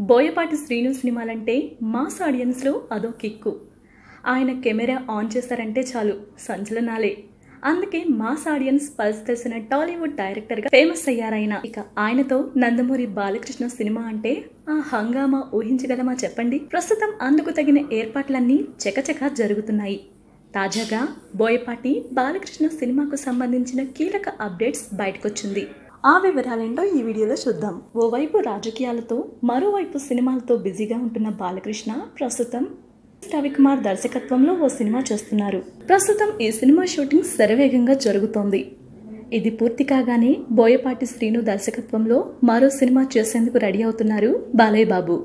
బోయపాటి శ్రీను సినిమాలంటే మాస్ ఆడియన్స్లో అదో కిక్కు ఆయన కెమెరా ఆన్ చేశారంటే చాలు సంచలనాలే అందుకే మాస్ ఆడియన్స్ పల్స్ తెలిసిన టాలీవుడ్ డైరెక్టర్గా ఫేమస్ అయ్యారాయన ఇక ఆయనతో నందమూరి బాలకృష్ణ సినిమా అంటే ఆ హంగామా ఊహించగలమా చెప్పండి ప్రస్తుతం అందుకు తగిన ఏర్పాట్లన్నీ చకచకా జరుగుతున్నాయి తాజాగా బోయపాటి బాలకృష్ణ సినిమాకు సంబంధించిన కీలక అప్డేట్స్ బయటకొచ్చింది ఆ వివరాలేంటో ఈ వీడియోలో చూద్దాం ఓవైపు రాజకీయాలతో మరోవైపు సినిమాలతో బిజీగా ఉంటున్న బాలకృష్ణ ప్రస్తుతం రవికుమార్ దర్శకత్వంలో ఓ సినిమా చేస్తున్నారు ప్రస్తుతం ఈ సినిమా షూటింగ్ శరవేగంగా జరుగుతోంది ఇది పూర్తి కాగానే బోయపాటి శ్రీను దర్శకత్వంలో మరో సినిమా చేసేందుకు రెడీ అవుతున్నారు బాలయ్య బాబు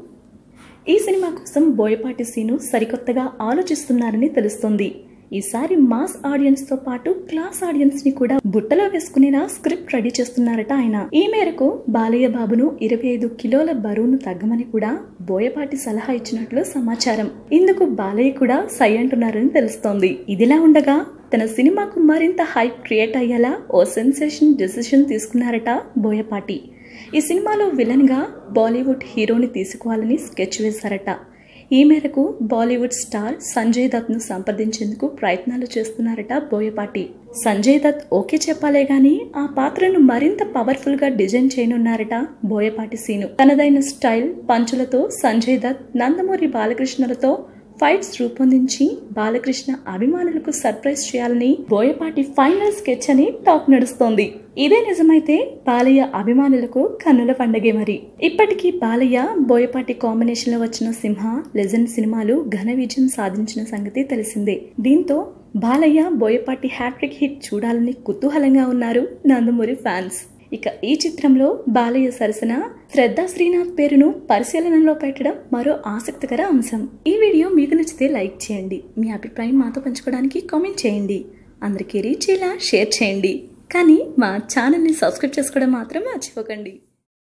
ఈ సినిమా కోసం బోయపాటి శ్రీను సరికొత్తగా ఆలోచిస్తున్నారని తెలుస్తోంది ఈసారి మాస్ ఆడియన్స్ తో పాటు క్లాస్ ఆడియన్స్ ని కూడా బుట్టలో వేసుకునేలా స్క్రిప్ట్ రెడీ చేస్తున్నారట ఆయన ఈ మేరకు బాలయ్య బాబును ఇరవై ఐదు కిలోల బరువును తగ్గమని కూడా బోయపాటి సలహా ఇచ్చినట్లు సమాచారం ఇందుకు బాలయ్య కూడా సై అంటున్నారని తెలుస్తోంది ఇదిలా ఉండగా తన సినిమాకు మరింత హైప్ క్రియేట్ అయ్యేలా ఓ సెన్సేషన్ డెసిషన్ తీసుకున్నారట బోయపాటి ఈ సినిమాలో విలన్ గా బాలీవుడ్ హీరోని తీసుకోవాలని స్కెచ్ వేశారట ఈ మేరకు బాలీవుడ్ స్టార్ సంజయ్ దత్ ను సంప్రదించేందుకు ప్రయత్నాలు చేస్తున్నారట బోయపాటి సంజయ్ దత్ ఓకే చెప్పాలే గాని ఆ పాత్రను మరింత పవర్ఫుల్ గా డిజైన్ చేయనున్నారట బోయపాటి సీను తనదైన స్టైల్ పంచులతో సంజయ్ దత్ నందమూరి బాలకృష్ణలతో ఫైట్స్ రూపొందించి బాలకృష్ణ అభిమానులకు సర్ప్రైజ్ చేయాలని బోయపాటి ఫైనల్ స్కెచ్ అని టాక్ నడుస్తోంది ఇదే నిజమైతే బాలయ్య అభిమానులకు కన్నుల పండగే మరి ఇప్పటికీ బాలయ్య బోయపాటి కాంబినేషన్ లో వచ్చిన సింహ లెజెండ్ సినిమాలు ఘన విజయం సాధించిన సంగతి తెలిసిందే దీంతో బాలయ్య బోయపాటి హ్యాట్రిక్ హిట్ చూడాలని కుతూహలంగా ఉన్నారు నందమూరి ఫ్యాన్స్ ఇక ఈ చిత్రంలో బాలయ్య సరసన శ్రద్ధా శ్రీనాథ్ పేరును పరిశీలనలో పెట్టడం మరో ఆసక్తికర అంశం ఈ వీడియో మీకు నచ్చితే లైక్ చేయండి మీ అభిప్రాయం మాతో పంచుకోవడానికి కామెంట్ చేయండి అందరికీ రీచ్ అయ్యేలా షేర్ చేయండి కానీ మా ఛానల్ని సబ్స్క్రైబ్ చేసుకోవడం మాత్రం మర్చిపోకండి